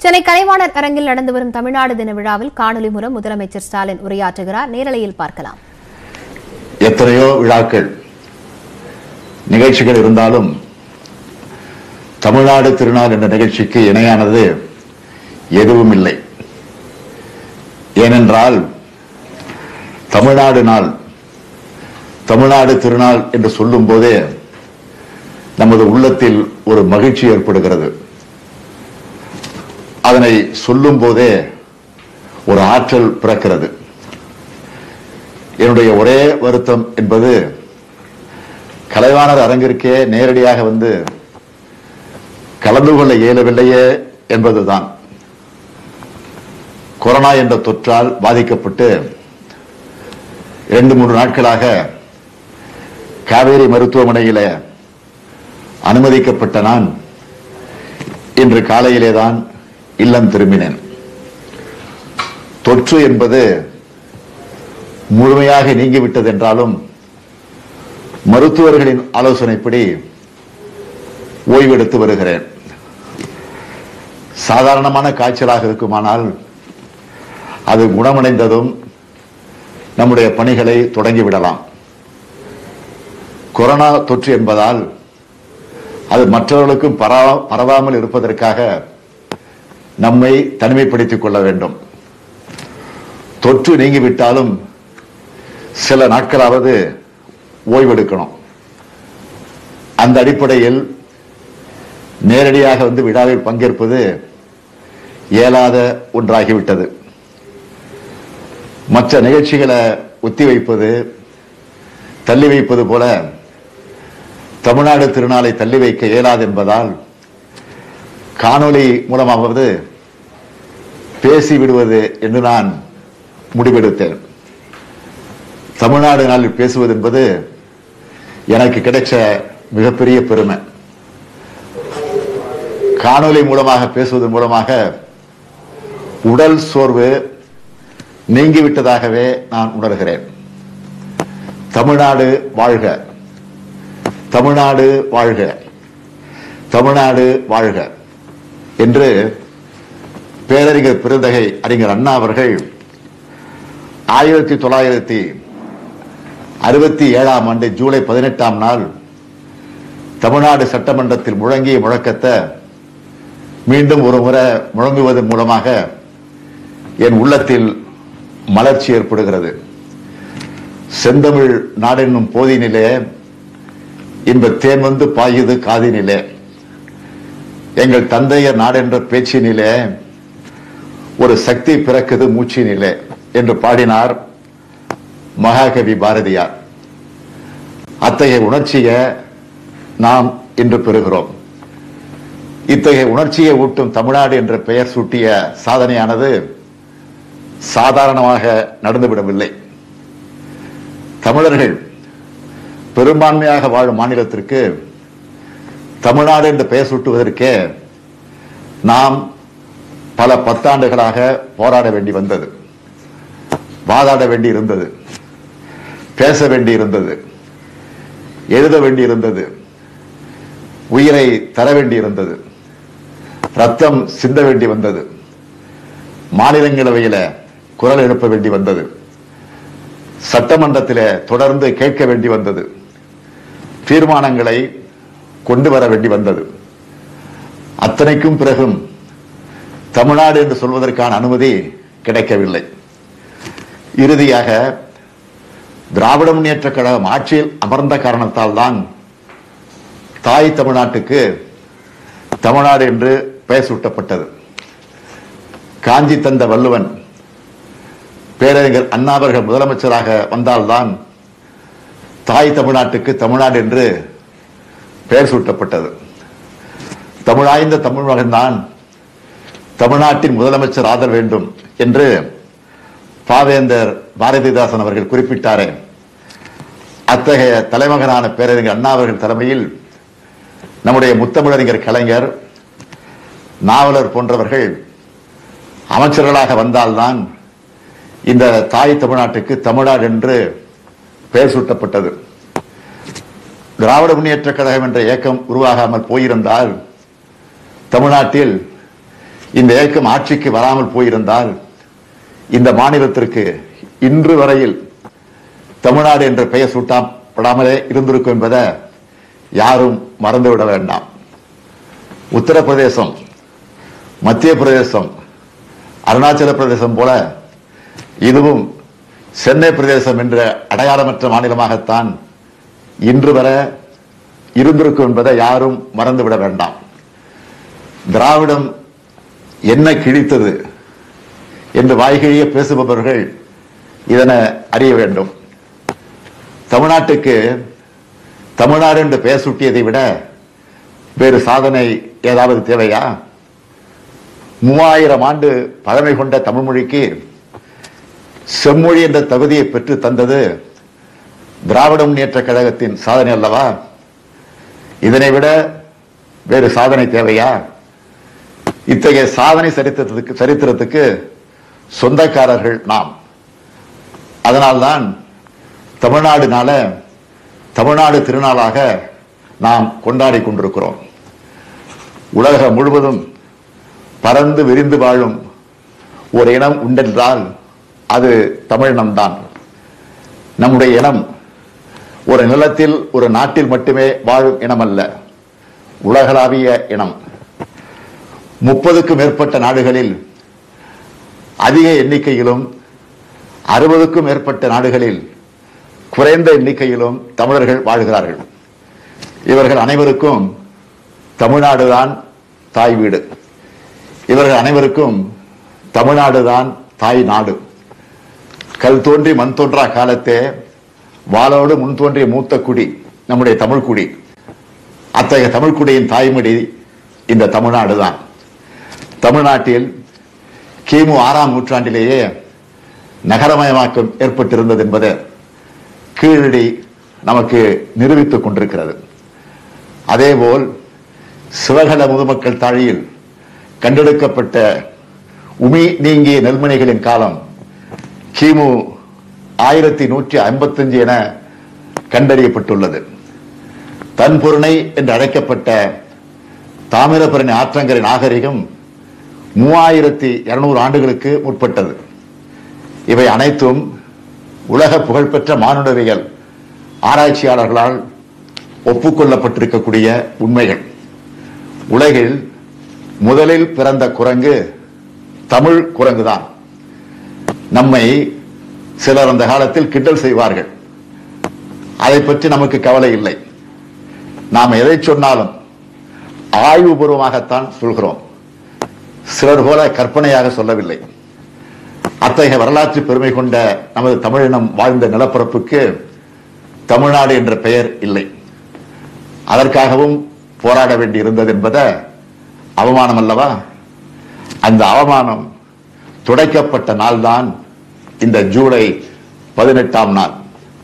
சென்னை கலைவாணர் அரங்கில் நடந்து வரும் தமிழ்நாடு தின விழாவில் காணொலி மூலம் முதலமைச்சர் ஸ்டாலின் உரையாற்றுகிறார் நேரலையில் பார்க்கலாம் எத்தனையோ விழாக்கள் நிகழ்ச்சிகள் இருந்தாலும் தமிழ்நாடு திருநாள் என்ற நிகழ்ச்சிக்கு இணையானது எதுவும் இல்லை ஏனென்றால் தமிழ்நாடு நாள் தமிழ்நாடு திருநாள் என்று சொல்லும் போதே நமது உள்ளத்தில் ஒரு மகிழ்ச்சி ஏற்படுகிறது அதனை சொல்லும் போதே ஒரு ஆற்றல் பிறக்கிறது என்னுடைய ஒரே வருத்தம் என்பது கலைவாணர் அரங்கிற்கே நேரடியாக வந்து கலந்து கொள்ள இயலவில்லையே என்பதுதான் கொரோனா என்ற தொற்றால் பாதிக்கப்பட்டு இரண்டு மூன்று நாட்களாக காவேரி மருத்துவமனையில அனுமதிக்கப்பட்ட நான் இன்று காலையிலேதான் இல்லம் திரும்பினேன் தொற்று என்பது முழுமையாக நீங்கிவிட்டது என்றாலும் மருத்துவர்களின் ஆலோசனைப்படி ஓய்வெடுத்து வருகிறேன் சாதாரணமான காய்ச்சலாக இருக்குமானால் அது குணமடைந்ததும் நம்முடைய பணிகளை தொடங்கிவிடலாம் கொரோனா தொற்று என்பதால் அது மற்றவர்களுக்கும் பரவா- பரவாமல் இருப்பதற்காக நம்மை தனிமைப்படுத்திக் கொள்ள வேண்டும் தொற்று நீங்கிவிட்டாலும் சில நாட்களாவது ஓய்வெடுக்கணும் அந்த அடிப்படையில் நேரடியாக வந்து விழாவில் பங்கேற்பது இயலாத ஒன்றாகிவிட்டது மற்ற நிகழ்ச்சிகளை ஒத்தி வைப்பது தள்ளி வைப்பது போல தமிழ்நாடு திருநாளை தள்ளி வைக்க இயலாது என்பதால் காணொளி மூலமாவது பேசி விடுவது என்று நான் முடிவெடுத்தேன் தமிழ்நாடு நாளில் பேசுவது என்பது எனக்கு கிடைச்ச மிகப்பெரிய பெருமை காணொளி மூலமாக பேசுவதன் மூலமாக உடல் சோர்வு நீங்கிவிட்டதாகவே நான் உணர்கிறேன் தமிழ்நாடு வாழ்க தமிழ்நாடு வாழ்க தமிழ்நாடு வாழ்க என்று பேரறிஞர் பெருந்தகை அறிஞர் அண்ணா அவர்கள் ஆயிரத்தி தொள்ளாயிரத்தி அறுபத்தி ஏழாம் ஆண்டு ஜூலை பதினெட்டாம் நாள் தமிழ்நாடு சட்டமன்றத்தில் முழங்கிய முழக்கத்தை மீண்டும் ஒரு முறை முழங்குவதன் மூலமாக என் உள்ளத்தில் மலர்ச்சி ஏற்படுகிறது செந்தமிழ் நாடென்னும் போதினிலே இன்ப தேன் வந்து பாயுது காதினிலே எங்கள் தந்தையர் நாடென்ற பேச்சினிலே ஒரு சக்தி பிறக்குது மூச்சினிலே என்று பாடினார் மகாகவி பாரதியார் அத்தகைய உணர்ச்சியை நாம் இன்று பெறுகிறோம் இத்தகைய உணர்ச்சியை ஊட்டும் தமிழ்நாடு என்ற பெயர் சூட்டிய சாதனையானது சாதாரணமாக நடந்துவிடவில்லை தமிழர்கள் பெரும்பான்மையாக வாழும் மாநிலத்திற்கு தமிழ்நாடு என்று பெயர் சூட்டுவதற்கே நாம் பல பத்தாண்டுகளாக போராட வேண்டி வந்தது வாதாட வேண்டி இருந்தது பேச வேண்டி இருந்தது எழுத வேண்டி இருந்தது உயிரை தர வேண்டி இருந்தது ரத்தம் சிந்த வேண்டி வந்தது மாநிலங்களவையில குரல் எழுப்ப வேண்டி வந்தது சட்டமன்றத்திலே தொடர்ந்து கேட்க வேண்டி வந்தது தீர்மானங்களை கொண்டு வர வேண்டி வந்தது அத்தனைக்கும் பிறகும் தமிழ்நாடு என்று சொல்வதற்கான அனுமதி கிடைக்கவில்லை இறுதியாக திராவிட முன்னேற்ற கழகம் ஆட்சியில் அமர்ந்த காரணத்தால் தான் தாய் தமிழ்நாட்டுக்கு தமிழ்நாடு என்று பெயர் சூட்டப்பட்டது காஞ்சி தந்த வள்ளுவன் பேரறிஞர் அண்ணா அவர்கள் முதலமைச்சராக வந்தால்தான் தாய் தமிழ்நாட்டுக்கு தமிழ்நாடு என்று பெயர் சூட்டப்பட்டது தமிழாய்ந்த தமிழ் மகன்தான் தமிழ்நாட்டின் முதலமைச்சர் ஆதர வேண்டும் என்று பாவேந்தர் பாரதிதாசன் அவர்கள் குறிப்பிட்டாரே அத்தகைய தலைமகனான பேரறிஞர் அண்ணா அவர்கள் தலைமையில் நம்முடைய முத்தமிழறிஞர் கலைஞர் நாவலர் போன்றவர்கள் அமைச்சர்களாக வந்தால்தான் இந்த தாய் தமிழ்நாட்டுக்கு தமிழ்நாடு என்று பெயர் சூட்டப்பட்டது திராவிட முன்னேற்ற கழகம் என்ற இயக்கம் உருவாகாமல் போயிருந்தால் தமிழ்நாட்டில் இந்த இயக்கம் ஆட்சிக்கு வராமல் போயிருந்தால் இந்த மாநிலத்திற்கு இன்று வரையில் தமிழ்நாடு என்ற பெயர் சூட்டப்படாமலே இருந்திருக்கும் என்பதை யாரும் மறந்துவிட வேண்டாம் உத்தரப்பிரதேசம் மத்திய பிரதேசம் அருணாச்சல பிரதேசம் போல இதுவும் சென்னை பிரதேசம் என்ற அடையாளமற்ற மாநிலமாகத்தான் இன்று வரை இருந்திருக்கும் என்பதை யாரும் மறந்துவிட வேண்டாம் திராவிடம் என்ன கிழித்தது என்று வாய்கிழிய பேசுபவர்கள் இதனை அறிய வேண்டும் தமிழ்நாட்டுக்கு தமிழ்நாடு என்று பெயர் சூட்டியதை விட வேறு சாதனை ஏதாவது தேவையா மூவாயிரம் ஆண்டு பழமை கொண்ட தமிழ் மொழிக்கு செம்மொழி என்ற தகுதியை பெற்று தந்தது திராவிட முன்னேற்ற கழகத்தின் சாதனை அல்லவா இதனை விட வேறு சாதனை தேவையா இத்தகைய சாதனை சரித்திரத்துக்கு சரித்திரத்துக்கு சொந்தக்காரர்கள் நாம் அதனால்தான் தமிழ்நாடுனால தமிழ்நாடு திருநாளாக நாம் கொண்டாடி கொண்டிருக்கிறோம் உலகம் முழுவதும் பறந்து விரிந்து வாழும் ஒரு இனம் உண்டென்றால் அது தமிழினம்தான் நம்முடைய இனம் ஒரு நிலத்தில் ஒரு நாட்டில் மட்டுமே வாழும் இனம் அல்ல உலகளாவிய இனம் முப்பதுக்கும் மேற்பட்ட நாடுகளில் அதிக எண்ணிக்கையிலும் அறுபதுக்கும் மேற்பட்ட நாடுகளில் குறைந்த எண்ணிக்கையிலும் தமிழர்கள் வாழ்கிறார்கள் இவர்கள் அனைவருக்கும் தமிழ்நாடுதான் தாய் வீடு இவர்கள் அனைவருக்கும் தமிழ்நாடுதான் தாய் நாடு கல் தோன்றி மண் தோன்றா காலத்தே வாளோடு முன் தோன்றிய மூத்த குடி நம்முடைய தமிழ் குடி அத்தகைய தமிழ் குடியின் தாய்மொழி இந்த தமிழ்நாடு தான் தமிழ்நாட்டில் கிமு ஆறாம் நூற்றாண்டிலேயே நகரமயமாக்கம் ஏற்பட்டிருந்தது என்பது கீழடி நமக்கு நிரூபித்துக் கொண்டிருக்கிறது அதேபோல் சிவகல முதுமக்கள் தாழியில் கண்டெடுக்கப்பட்ட உமி நீங்கிய நெல்மணிகளின் காலம் கிமு ஆயிரத்தி நூற்றி ஐம்பத்தஞ்சு என கண்டறியப்பட்டுள்ளது தன்பொருணை என்று அழைக்கப்பட்ட தாமிரபரணி ஆற்றங்கரை நாகரிகம் மூவாயிரத்தி இருநூறு ஆண்டுகளுக்கு முற்பட்டது இவை அனைத்தும் உலக புகழ்பெற்ற மானுடவியல் ஆராய்ச்சியாளர்களால் ஒப்புக்கொள்ளப்பட்டிருக்கக்கூடிய உண்மைகள் உலகில் முதலில் பிறந்த குரங்கு தமிழ் குரங்குதான் நம்மை சிலர் அந்த காலத்தில் கிண்டல் செய்வார்கள் அதை பற்றி நமக்கு கவலை இல்லை நாம் எதை சொன்னாலும் ஆய்வுபூர்வமாகத்தான் சொல்கிறோம் சிலர் போல கற்பனையாக சொல்லவில்லை அத்தகைய வரலாற்று பெருமை கொண்ட நமது தமிழினம் வாழ்ந்த நிலப்பரப்புக்கு தமிழ்நாடு என்ற பெயர் இல்லை அதற்காகவும் போராட வேண்டி இருந்தது என்பதை அவமானம் அல்லவா அந்த அவமானம் துடைக்கப்பட்ட நாள்தான் இந்த ஜூலை பதினெட்டாம் நாள்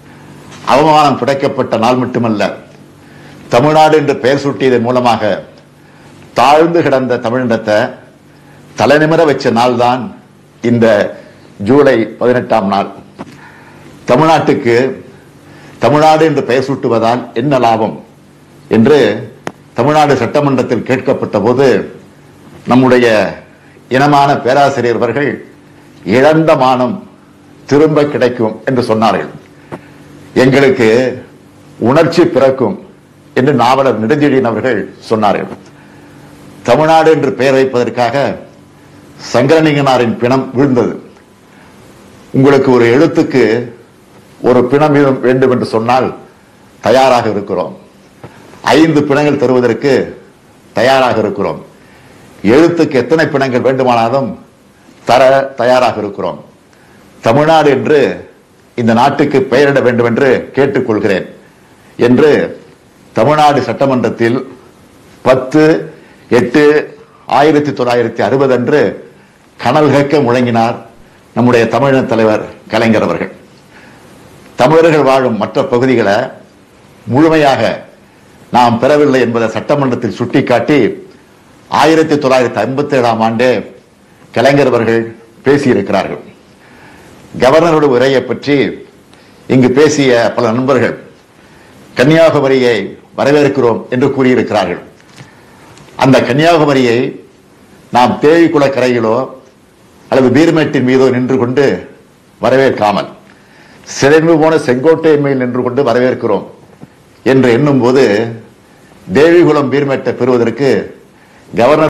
அவமானம் துடைக்கப்பட்ட நாள் மட்டுமல்ல தமிழ்நாடு என்று பெயர் சூட்டியதன் மூலமாக தாழ்ந்து கிடந்த தமிழினத்தை தலைநிமிர வச்ச நாள்தான் இந்த ஜூலை பதினெட்டாம் நாள் தமிழ்நாட்டுக்கு தமிழ்நாடு என்று பெயர் சூட்டுவதால் என்ன லாபம் என்று தமிழ்நாடு சட்டமன்றத்தில் கேட்கப்பட்ட போது நம்முடைய இனமான பேராசிரியர் அவர்கள் இழந்த மானம் திரும்ப கிடைக்கும் என்று சொன்னார்கள் எங்களுக்கு உணர்ச்சி பிறக்கும் என்று நாவலர் நெடுஞ்செழியன் அவர்கள் சொன்னார்கள் தமிழ்நாடு என்று பெயர் வைப்பதற்காக சங்கரலிங்கனாரின் பிணம் விழுந்தது உங்களுக்கு ஒரு எழுத்துக்கு ஒரு பிணம் வீதம் வேண்டும் என்று சொன்னால் தயாராக இருக்கிறோம் ஐந்து பிணங்கள் தருவதற்கு தயாராக இருக்கிறோம் எழுத்துக்கு எத்தனை பிணங்கள் வேண்டுமானாலும் தர தயாராக இருக்கிறோம் தமிழ்நாடு என்று இந்த நாட்டுக்கு பெயரிட வேண்டும் என்று கேட்டுக்கொள்கிறேன் என்று தமிழ்நாடு சட்டமன்றத்தில் பத்து எட்டு ஆயிரத்தி தொள்ளாயிரத்தி அறுபது அன்று கனல் கேட்க முழங்கினார் நம்முடைய தமிழின தலைவர் கலைஞர் அவர்கள் தமிழர்கள் வாழும் மற்ற பகுதிகளை முழுமையாக நாம் பெறவில்லை என்பதை சட்டமன்றத்தில் சுட்டிக்காட்டி ஆயிரத்தி தொள்ளாயிரத்தி ஐம்பத்தி ஏழாம் ஆண்டே கலைஞர் அவர்கள் பேசியிருக்கிறார்கள் கவர்னரோட உரையை பற்றி இங்கு பேசிய பல நண்பர்கள் கன்னியாகுமரியை வரவேற்கிறோம் என்று கூறியிருக்கிறார்கள் அந்த கன்னியாகுமரியை நாம் தேவிக்குள கரையிலோ அல்லது பீர்மேட்டின் மீதோ நின்று கொண்டு வரவேற்காமல் சிதைந்து போன செங்கோட்டை மேல் நின்று கொண்டு வரவேற்கிறோம் என்று எண்ணும் போது தேவிகுளம் பீர்மேட்டை பெறுவதற்கு கவர்னர்